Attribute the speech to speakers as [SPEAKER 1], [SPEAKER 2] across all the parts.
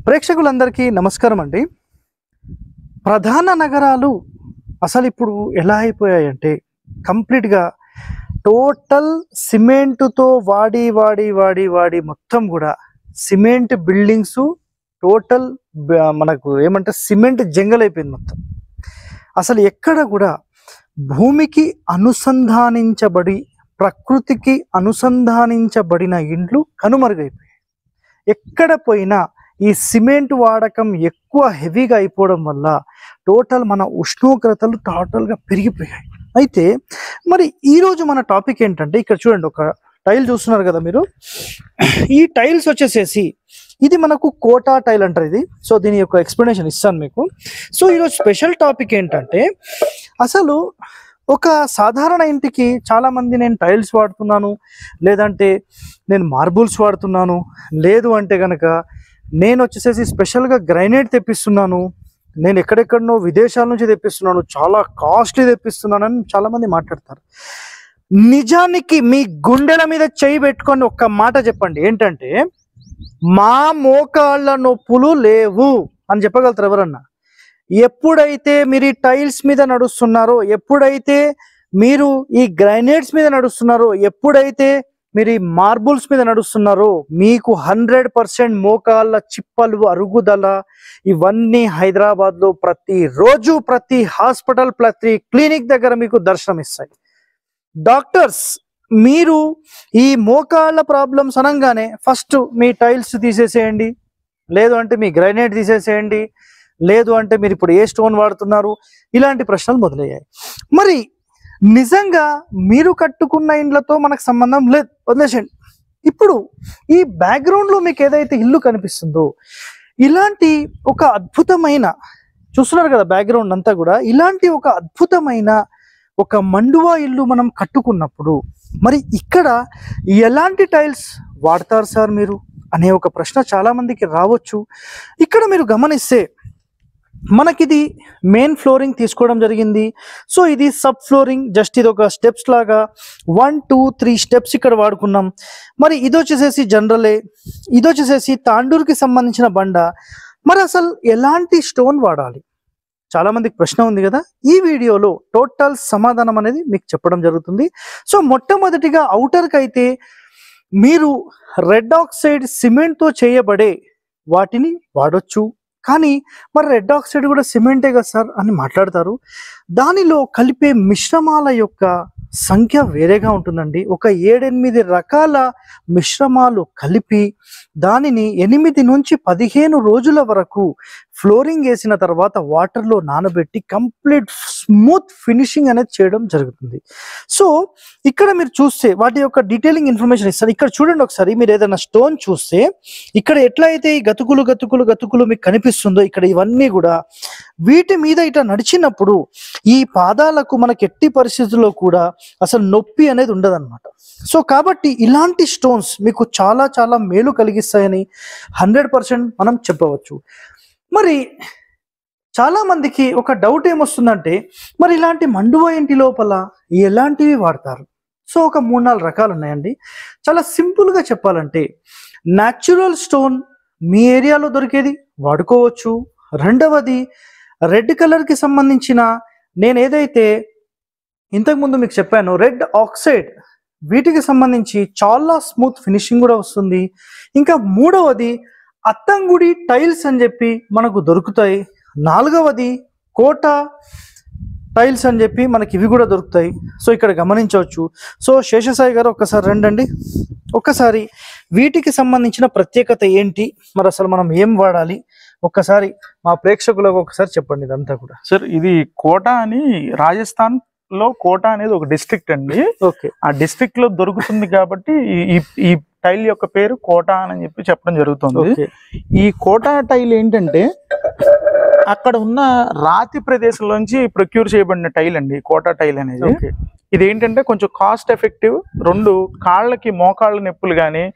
[SPEAKER 1] ప్రేక్షకులందరికీ నమస్కారం అండి ప్రధాన నగరాలు అసలు ఇప్పుడు ఎలా అయిపోయాయంటే కంప్లీట్గా టోటల్ సిమెంటుతో వాడి వాడి వాడి వాడి మొత్తం కూడా సిమెంట్ బిల్డింగ్స్ టోటల్ బ- మనకు ఏమంటే సిమెంట్ జంగల్ అయిపోయింది మొత్తం అసలు ఎక్కడ కూడా భూమికి అనుసంధానించబడి ప్రకృతికి అనుసంధానించబడిన ఇండ్లు కనుమరుగైపోయాయి ఎక్కడ పోయినా ఈ సిమెంట్ వాడకం ఎక్కువ హెవీగా అయిపోవడం వల్ల టోటల్ మన ఉష్ణోగ్రతలు టోటల్గా పెరిగిపోయాయి అయితే మరి ఈరోజు మన టాపిక్ ఏంటంటే ఇక్కడ చూడండి ఒక టైల్ చూస్తున్నారు కదా మీరు ఈ టైల్స్ వచ్చేసేసి ఇది మనకు కోటా టైల్ అంటారు ఇది సో దీని యొక్క ఎక్స్ప్లెనేషన్ ఇస్తాను మీకు సో ఈరోజు స్పెషల్ టాపిక్ ఏంటంటే అసలు ఒక సాధారణ ఇంటికి చాలా మంది నేను టైల్స్ వాడుతున్నాను లేదంటే నేను మార్బుల్స్ వాడుతున్నాను లేదు అంటే కనుక నేను వచ్చేసేసి స్పెషల్గా గ్రైనేట్ తెప్పిస్తున్నాను నేను ఎక్కడెక్కడనో విదేశాల నుంచి తెప్పిస్తున్నాను చాలా కాస్ట్లీ తెప్పిస్తున్నాను అని చాలా మంది మాట్లాడతారు నిజానికి మీ గుండెల మీద చేయి పెట్టుకొని ఒక్క మాట చెప్పండి ఏంటంటే మా మోకాళ్ళ నొప్పులు లేవు అని చెప్పగలుగుతారు ఎవరన్నా ఎప్పుడైతే మీరు ఈ టైల్స్ మీద నడుస్తున్నారో ఎప్పుడైతే మీరు ఈ గ్రైనేట్స్ మీద నడుస్తున్నారో ఎప్పుడైతే మీరు ఈ మార్బుల్స్ మీద నడుస్తున్నారో మీకు హండ్రెడ్ పర్సెంట్ మోకాళ్ళ చిప్పలు అరుగుదల ఇవన్నీ హైదరాబాద్ లో ప్రతి రోజు ప్రతి హాస్పిటల్ ప్రతి క్లినిక్ దగ్గర మీకు దర్శనం ఇస్తాయి డాక్టర్స్ మీరు ఈ మోకాళ్ళ ప్రాబ్లమ్స్ అనగానే ఫస్ట్ మీ టైల్స్ తీసేసేయండి లేదు అంటే మీ గ్రైనేట్ తీసేసేయండి లేదు అంటే మీరు ఇప్పుడు ఏ స్టోన్ వాడుతున్నారు ఇలాంటి ప్రశ్నలు మొదలయ్యాయి మరి నిజంగా మీరు కట్టుకున్న ఇండ్లతో మనకు సంబంధం లేదు వదిలేసేయండి ఇప్పుడు ఈ background లో మీకు ఏదైతే ఇల్లు కనిపిస్తుందో ఇలాంటి ఒక అద్భుతమైన చూస్తున్నారు కదా బ్యాక్గ్రౌండ్ అంతా కూడా ఇలాంటి ఒక అద్భుతమైన ఒక మండువా ఇల్లు మనం కట్టుకున్నప్పుడు మరి ఇక్కడ ఎలాంటి టైల్స్ వాడతారు సార్ మీరు అనే ఒక ప్రశ్న చాలా మందికి రావచ్చు ఇక్కడ మీరు గమనిస్తే మనకిది మెయిన్ ఫ్లోరింగ్ తీసుకోవడం జరిగింది సో ఇది సబ్ ఫ్లోరింగ్ జస్ట్ ఇది ఒక స్టెప్స్ లాగా వన్ టూ త్రీ స్టెప్స్ ఇక్కడ వాడుకున్నాం మరి ఇది వచ్చేసేసి జనరలే ఇది వచ్చేసేసి తాండూరుకి సంబంధించిన బండ మరి అసలు ఎలాంటి స్టోన్ వాడాలి చాలా మందికి ప్రశ్న ఉంది కదా ఈ వీడియోలో టోటల్ సమాధానం అనేది మీకు చెప్పడం జరుగుతుంది సో మొట్టమొదటిగా అవుటర్కి అయితే మీరు రెడ్ ఆక్సైడ్ సిమెంట్తో చేయబడే వాటిని వాడొచ్చు కానీ మరి రెడ్ ఆక్సైడ్ కూడా సిమెంటే కదా సార్ అని మాట్లాడతారు దానిలో కలిపే మిశ్రమాల యొక్క సంఖ్య వేరేగా ఉంటుందండి ఒక ఏడెనిమిది రకాల మిశ్రమాలు కలిపి దానిని ఎనిమిది నుంచి పదిహేను రోజుల వరకు ఫ్లోరింగ్ వేసిన తర్వాత వాటర్లో నానబెట్టి కంప్లీట్ స్మూత్ ఫినిషింగ్ అనేది చేయడం జరుగుతుంది సో ఇక్కడ మీరు చూస్తే వాటి యొక్క డీటెయిలింగ్ ఇన్ఫర్మేషన్ ఇస్తారు ఇక్కడ చూడండి ఒకసారి మీరు ఏదైనా స్టోన్ చూస్తే ఇక్కడ ఎట్లా అయితే ఈ గతుకులు గతుకులు గతుకులు మీకు కనిపిస్తుందో ఇక్కడ ఇవన్నీ కూడా వీటి మీద ఇట్లా నడిచినప్పుడు ఈ పాదాలకు మనకి ఎట్టి పరిస్థితుల్లో కూడా అసలు నొప్పి అనేది ఉండదన్నమాట సో కాబట్టి ఇలాంటి స్టోన్స్ మీకు చాలా చాలా మేలు కలిగిస్తాయని హండ్రెడ్ పర్సెంట్ మనం చెప్పవచ్చు మరి చాలా మందికి ఒక డౌట్ ఏమొస్తుందంటే మరి ఇలాంటి మండువా ఇంటి లోపల ఎలాంటివి వాడతారు సో ఒక మూడు నాలుగు రకాలు ఉన్నాయండి చాలా సింపుల్గా చెప్పాలంటే న్యాచురల్ స్టోన్ మీ ఏరియాలో దొరికేది వాడుకోవచ్చు రెండవది రెడ్ కలర్కి సంబంధించిన నేను ఏదైతే ఇంతకుముందు మీకు చెప్పాను రెడ్ ఆక్సైడ్ వీటికి సంబంధించి చాలా స్మూత్ ఫినిషింగ్ కూడా వస్తుంది ఇంకా మూడవది అత్తంగుడి టైల్స్ అని చెప్పి మనకు దొరుకుతాయి నాలుగవది కోట టైల్స్ అని చెప్పి మనకి ఇవి కూడా దొరుకుతాయి సో ఇక్కడ గమనించవచ్చు సో శేషసాయి గారు ఒక్కసారి రండి ఒక్కసారి వీటికి సంబంధించిన ప్రత్యేకత ఏంటి మరి అసలు మనం ఏం వాడాలి ఒక్కసారి మా ప్రేక్షకులకు ఒకసారి చెప్పండి ఇదంతా కూడా
[SPEAKER 2] సార్ ఇది కోట అని రాజస్థాన్ లో కోట అనేది ఒక డిస్ట్రిక్ట్ అండి
[SPEAKER 1] ఓకే
[SPEAKER 2] ఆ డిస్ట్రిక్ట్ లో దొరుకుతుంది కాబట్టి ఈ- ఈ ఈ టైల్ యొక్క పేరు కోట అని చెప్పి చెప్పడం జరుగుతుంది
[SPEAKER 1] ఓకే
[SPEAKER 2] ఈ కోట టైల్ ఏంటంటే అక్కడ ఉన్న రాతి ప్రదేశంలోంచి ప్రొక్యూర్ చేయబడిన టైల్ అండి కోట టైల్ అనేది
[SPEAKER 1] ఓకే
[SPEAKER 2] ఇది ఏంటంటే కొంచెం కాస్ట్ ఎఫెక్టివ్ రెండు కాళ్ళకి మోకాళ్ళ నొప్పులు కానీ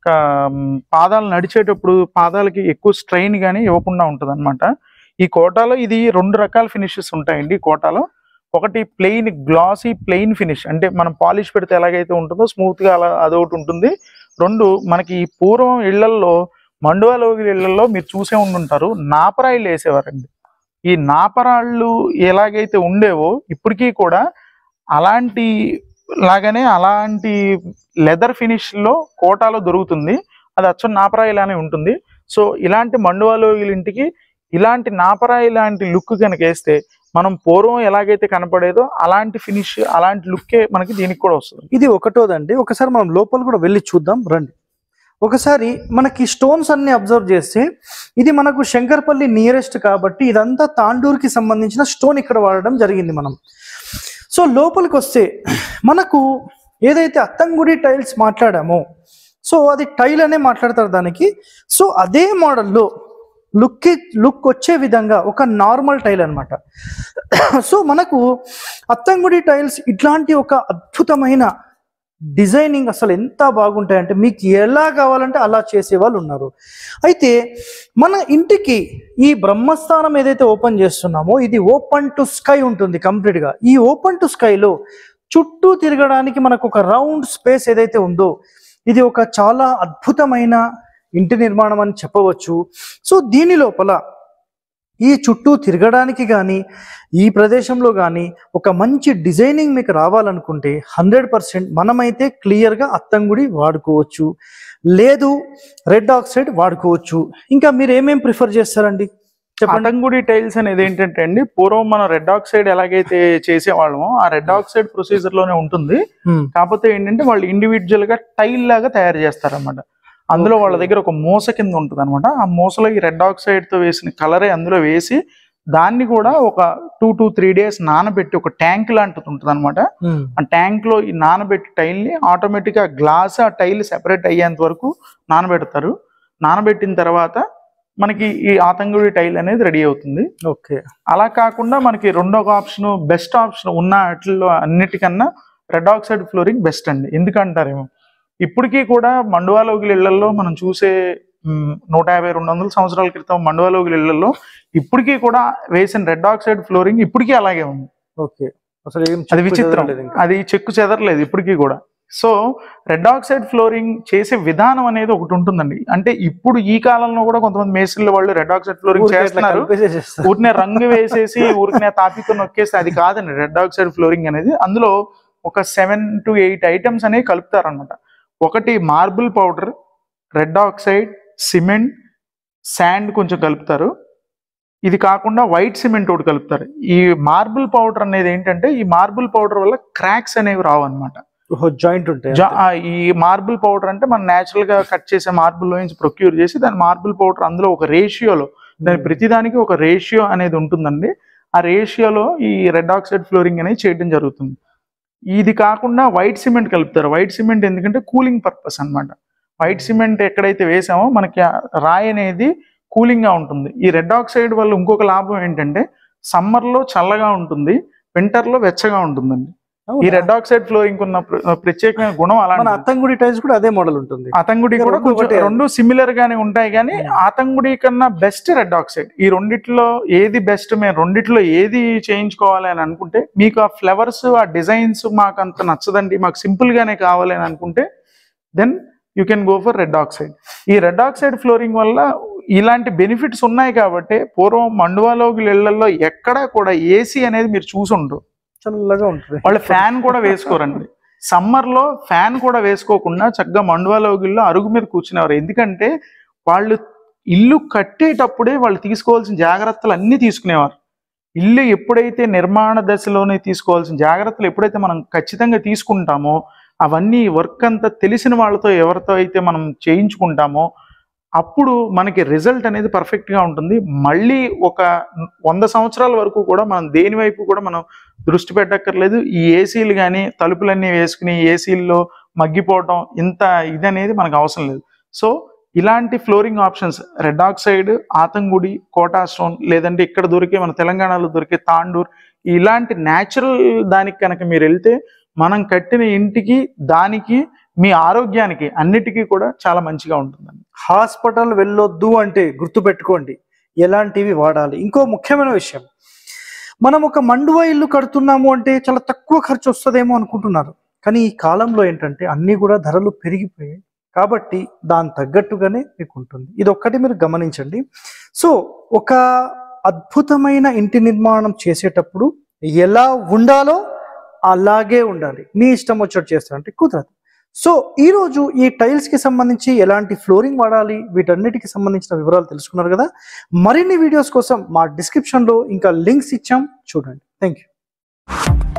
[SPEAKER 2] పాదాలు నడిచేటప్పుడు పాదాలకి ఎక్కువ స్ట్రెయిన్ కానీ ఇవ్వకుండా ఉంటుంది ఈ కోటాలో ఇది రెండు రకాల ఫినిషెస్ ఉంటాయండి ఈ కోటాలో ఒకటి ప్లెయిన్ గ్లాసీ ప్లెయిన్ ఫినిష్ అంటే మనం పాలిష్ పెడితే ఎలాగైతే ఉంటుందో స్మూత్ గా అలా అదొకటి ఉంటుంది రెండు మనకి ఈ పూర్వం ఇళ్లల్లో మండువాలోగి ఇళ్లలో మీరు చూసే ఉండుంటారు నాపరాయిలు వేసేవారండి ఈ నాపరాళ్ళు ఎలాగైతే ఉండేవో ఇప్పటికీ కూడా అలాంటి లాగానే అలాంటి లెదర్ ఫినిష్ లో కోటాలో దొరుకుతుంది అది అచ్చం నాపరాయిలానే ఉంటుంది సో ఇలాంటి మండువాలోగిల ఇంటికి ఇలాంటి నాపరాయి లాంటి లుక్ కనుక వేస్తే మనం పూర్వం ఎలాగైతే కనపడేదో అలాంటి ఫినిష్ అలాంటి లుక్కే మనకి దీనికి కూడా వస్తుంది
[SPEAKER 1] ఇది ఒకటోదండి ఒకసారి మనం లోపల కూడా వెళ్ళి చూద్దాం రండి ఒకసారి మనకి స్టోన్స్ అన్ని అబ్జర్వ్ చేస్తే ఇది మనకు శంకర్పల్లి నియరెస్ట్ కాబట్టి ఇదంతా తాండూరుకి సంబంధించిన స్టోన్ ఇక్కడ వాడడం జరిగింది మనం సో లోపలికి వస్తే మనకు ఏదైతే అత్తంగుడి టైల్స్ మాట్లాడామో సో అది టైల్ అనే మాట్లాడతారు దానికి సో అదే మోడల్లో లుక్ లుక్ వచ్చే విధంగా ఒక నార్మల్ టైల్ అన్నమాట సో మనకు అత్తంగుడి టైల్స్ ఇట్లాంటి ఒక అద్భుతమైన డిజైనింగ్ అసలు ఎంత బాగుంటాయంటే మీకు ఎలా కావాలంటే అలా చేసే వాళ్ళు ఉన్నారు అయితే మన ఇంటికి ఈ బ్రహ్మస్థానం ఏదైతే ఓపెన్ చేస్తున్నామో ఇది ఓపెన్ టు స్కై ఉంటుంది కంప్లీట్గా ఈ ఓపెన్ టు స్కైలో చుట్టూ తిరగడానికి మనకు ఒక రౌండ్ స్పేస్ ఏదైతే ఉందో ఇది ఒక చాలా అద్భుతమైన ఇంటి నిర్మాణం అని చెప్పవచ్చు సో దీని లోపల ఈ చుట్టూ తిరగడానికి కానీ ఈ ప్రదేశంలో కానీ ఒక మంచి డిజైనింగ్ మీకు రావాలనుకుంటే హండ్రెడ్ పర్సెంట్ మనమైతే క్లియర్గా అత్తంగుడి వాడుకోవచ్చు లేదు రెడ్ ఆక్సైడ్ వాడుకోవచ్చు ఇంకా మీరు ఏమేం ప్రిఫర్ చేస్తారండి చెప్పండి
[SPEAKER 2] అటంగుడి టైల్స్ అనేది ఏంటంటే అండి పూర్వం మనం రెడ్ ఆక్సైడ్ ఎలాగైతే చేసేవాళ్ళమో ఆ రెడ్ ఆక్సైడ్ ప్రొసీజర్ లోనే ఉంటుంది
[SPEAKER 1] Hmm.
[SPEAKER 2] కాకపోతే ఏంటంటే వాళ్ళు ఇండివిజువల్ గా టైల్ లాగా తయారు చేస్తారన్నమాట అందులో వాళ్ళ దగ్గర ఒక మూస కింద ఉంటుంది అనమాట ఆ మూసలో ఈ రెడ్ ఆక్సైడ్ తో వేసిన కలరే అందులో వేసి దాన్ని కూడా ఒక టూ టు త్రీ డేస్ నానబెట్టి ఒక ట్యాంక్ లాంటిది ఉంటుంది అనమాట
[SPEAKER 1] Hmm.
[SPEAKER 2] ఆ ట్యాంక్ లో ఈ నానబెట్టి టైల్ ని ఆటోమేటిక్ గా గ్లాస్ ఆ టైల్ సెపరేట్ అయ్యేంత వరకు నానబెడతారు నానబెట్టిన తర్వాత మనకి ఈ ఆతంగుడి టైల్ అనేది రెడీ అవుతుంది
[SPEAKER 1] ఓకే
[SPEAKER 2] అలా కాకుండా మనకి రెండో ఆప్షన్ బెస్ట్ ఆప్షన్ ఉన్న వాటిల్లో అన్నిటికన్నా రెడ్ ఆక్సైడ్ ఫ్లోరింగ్ బెస్ట్ అండి ఎందుకంటారేమో ఇప్పటికీ కూడా మండువాలోగిల ఇళ్లలో మనం చూసే మ్, నూట యాభై రెండు వందల సంవత్సరాల క్రితం మండువాలోగిల ఇళ్లలో ఇప్పటికీ కూడా వేసిన రెడ్ ఆక్సైడ్ ఫ్లోరింగ్ ఇప్పటికీ అలాగే ఉంది
[SPEAKER 1] ఓకే అసలు ఏం
[SPEAKER 2] అది
[SPEAKER 1] చెప్పు
[SPEAKER 2] విచిత్రం
[SPEAKER 1] చదవలేదు ఇంకా.
[SPEAKER 2] అది చెక్కు చెదరలేదు ఇప్పటికీ కూడా సో రెడ్ ఆక్సైడ్ ఫ్లోరింగ్ చేసే విధానం అనేది ఒకటి ఉంటుందండి అంటే ఇప్పుడు ఈ కాలంలో కూడా కొంతమంది మేస్త్రీల వాళ్ళు రెడ్ ఆక్సైడ్ ఫ్లోరింగ్
[SPEAKER 1] ఊరికే ఇట్లా
[SPEAKER 2] చేస్తున్నారు
[SPEAKER 1] కలిపేసేసేస్తారు.
[SPEAKER 2] ఊరినే రంగు వేసేసి ఊరికనే తాపితో నొక్కేస్తే అది కాదండి రెడ్ ఆక్సైడ్ ఫ్లోరింగ్ అనేది అందులో ఒక సెవెన్ టు ఎయిట్ ఐటమ్స్ అనేవి కలుపుతారనమాట ఒకటి marble powder red oxide cement sand కొంచెం కలుపుతారు ఇది కాకుండా వైట్ సిమెంట్ ఒకటి కలుపుతారు ఈ మార్బుల్ పౌడర్ అనేది ఏంటంటే ఈ మార్బుల్ పౌడర్ వల్ల క్రాక్స్ అనేవి రావు అనమాట
[SPEAKER 1] ఓహో జాయింట్ ఉంటాయి
[SPEAKER 2] జా- ఆ, ఈ మార్బుల్ పౌడర్ అంటే మనం నేచురల్ గా కట్ చేసే మార్బుల్ నుంచి ప్రొక్యూర్ చేసి దాని మార్బుల్ పౌడర్ అందులో ఒక రేషియోలో దాని ప్రతిదానికి ఒక రేషియో అనేది ఉంటుందండి ఆ రేషియోలో ఈ రెడ్ ఆక్సైడ్ ఫ్లోరింగ్ అనేది చేయడం జరుగుతుంది ఇది కాకుండా వైట్ సిమెంట్ కలుపుతారు వైట్ సిమెంట్ ఎందుకంటే కూలింగ్ పర్పస్ అన్నమాట వైట్ సిమెంట్ ఎక్కడైతే వేసామో మనకి ఆ రాయి అనేది కూలింగ్ గా ఉంటుంది ఈ రెడ్ ఆక్సైడ్ వల్ల ఇంకొక లాభం ఏంటంటే సమ్మర్ లో చల్లగా ఉంటుంది వింటర్ లో వెచ్చగా ఉంటుందండి ఈ
[SPEAKER 1] అవునా?
[SPEAKER 2] రెడ్ ఆక్సైడ్ ఫ్లోరింగ్ ఉన్న ప్ర- ప్రత్యేకమైన గుణం
[SPEAKER 1] మన
[SPEAKER 2] అలా
[SPEAKER 1] అత్తంగుడి టైల్స్ కూడా అదే మోడల్ ఉంటుంది
[SPEAKER 2] అతంగుడి
[SPEAKER 1] ఇంకా
[SPEAKER 2] కూడా
[SPEAKER 1] రెండు
[SPEAKER 2] కొంచెం
[SPEAKER 1] ఒకటే.
[SPEAKER 2] రెండు సిమిలర్ గానే ఉంటాయి కానీ
[SPEAKER 1] Hmm.
[SPEAKER 2] ఆతంగుడి కన్నా బెస్ట్ రెడ్ ఆక్సైడ్ ఈ రెండిట్లో ఏది బెస్ట్ మేము రెండిట్లో ఏది చేయించుకోవాలి అని అనుకుంటే మీకు ఆ ఫ్లవర్స్ ఆ డిజైన్స్ మాకు అంత నచ్చదండి మాకు సింపుల్ గానే కావాలి అని అనుకుంటే then you can go for red oxide ఈ రెడ్ ఆక్సైడ్ ఫ్లోరింగ్ వల్ల ఇలాంటి బెనిఫిట్స్ ఉన్నాయి కాబట్టి పూర్వం మండువాలోకి ఇళ్లలో ఎక్కడా కూడా ఏసీ అనేది మీరు చూసుండ్రు
[SPEAKER 1] చల్లగా ఉంటుంది
[SPEAKER 2] వాళ్ళు ఫ్యాన్ కూడా వేసుకోరండి సమ్మర్ లో ఫ్యాన్ కూడా వేసుకోకుండా చక్కగా మండువాలోగిల్లో అరుగు మీద కూర్చునేవారు ఎందుకంటే వాళ్ళు ఇల్లు కట్టేటప్పుడే వాళ్ళు తీసుకోవాల్సిన జాగ్రత్తలు అన్ని తీసుకునేవారు ఇల్లు ఎప్పుడైతే నిర్మాణ దశలోనే తీసుకోవాల్సిన జాగ్రత్తలు ఎప్పుడైతే మనం ఖచ్చితంగా తీసుకుంటామో అవన్నీ వర్క్ అంతా తెలిసిన వాళ్ళతో ఎవరితో అయితే మనం చేయించుకుంటామో అప్పుడు మనకి రిజల్ట్ అనేది perfect గా ఉంటుంది మళ్ళీ ఒక వంద సంవత్సరాల వరకు కూడా మనం దేని వైపు కూడా మనం దృష్టి పెట్టక్కర్లేదు ఈ ఏసీలు కానీ తలుపులన్నీ వేసుకుని ఏసీల్లో మగ్గిపోవటం ఇంత ఇది అనేది మనకు అవసరం లేదు సో ఇలాంటి flooring options red oxide Athangudi Kota stone లేదంటే ఇక్కడ దొరికే మన తెలంగాణలో దొరికే తాండూర్ ఇలాంటి న్యాచురల్ దానికి కనుక మీరు వెళ్తే మనం కట్టిన ఇంటికి దానికి మీ ఆరోగ్యానికి అన్నిటికీ కూడా చాలా మంచిగా ఉంటుందండి
[SPEAKER 1] హాస్పిటల్ వెళ్ళొద్దు అంటే గుర్తుపెట్టుకోండి ఎలాంటివి వాడాలి ఇంకో ముఖ్యమైన విషయం మనం ఒక మండువా ఇల్లు కడుతున్నాము అంటే చాలా తక్కువ ఖర్చు వస్తుందేమో అనుకుంటున్నారు కానీ ఈ కాలంలో ఏంటంటే అన్నీ కూడా ధరలు పెరిగిపోయాయి కాబట్టి దాని తగ్గట్టుగానే మీకు ఉంటుంది ఇది ఒక్కటి మీరు గమనించండి సో ఒక అద్భుతమైన ఇంటి నిర్మాణం చేసేటప్పుడు ఎలా ఉండాలో అలాగే ఉండాలి మీ ఇష్టం వచ్చేట్టు చేస్తారంటే కుదరదు సో ఈరోజు ఈ టైల్స్కి సంబంధించి ఎలాంటి ఫ్లోరింగ్ వాడాలి వీటన్నిటికి సంబంధించిన వివరాలు తెలుసుకున్నారు కదా మరిన్ని వీడియోస్ కోసం మా డిస్క్రిప్షన్లో ఇంకా లింక్స్ ఇచ్చాం చూడండి థ్యాంక్ యూ